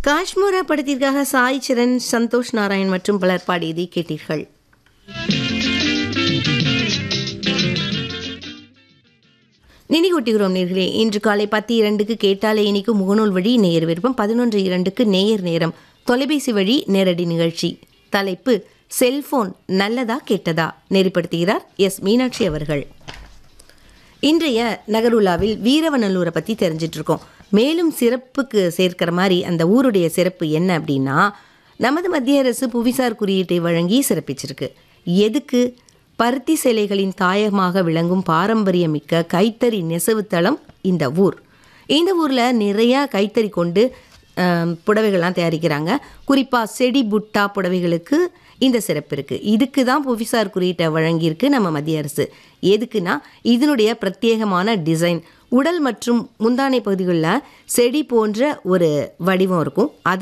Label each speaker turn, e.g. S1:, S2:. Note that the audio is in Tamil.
S1: காஷ்மீரா படத்திற்காக சாய் சரண் சந்தோஷ் நாராயண் மற்றும் பலர் பாடியதை கேட்டீர்கள் நினைவூட்டுகிறோம் நேர்களே இன்று காலை பத்து இரண்டுக்கு கேட்டாலே இனிக்கு முகநூல் வழி நேயர் விருப்பம் பதினொன்று இரண்டுக்கு நேயர் நேரம் தொலைபேசி வழி நேரடி நிகழ்ச்சி தலைப்பு செல்போன் நல்லதா கெட்டதா நெறிப்படுத்துகிறார் எஸ் மீனாட்சி அவர்கள் இன்றைய நகருலாவில் வீரவநல்லூரை பற்றி தெரிஞ்சிட்டு இருக்கோம் மேலும் சிறப்புக்கு சேர்க்கிற மாதிரி அந்த ஊருடைய சிறப்பு என்ன அப்படின்னா நமது மத்திய அரசு புவிசார் குறியீட்டை வழங்கி சிறப்பிச்சிருக்கு எதுக்கு பருத்தி சேலைகளின் தாயகமாக விளங்கும் பாரம்பரியமிக்க கைத்தறி நெசவுத்தளம் இந்த ஊர் இந்த ஊரில் நிறையா கைத்தறி கொண்டு ஆம், புடவைகள்லாம் தயாரிக்கிறாங்க குறிப்பாக செடி புட்டா புடவைகளுக்கு இந்த சிறப்பு இருக்குது இதுக்கு தான் புவிசார் குறியீட்டை வழங்கியிருக்கு நம்ம மத்திய அரசு எதுக்குன்னா இதனுடைய பிரத்யேகமான டிசைன் உடல் மற்றும் முந்தானை பகுதிகளில் செடி போன்ற ஒரு வடிவம் இருக்கும் அதை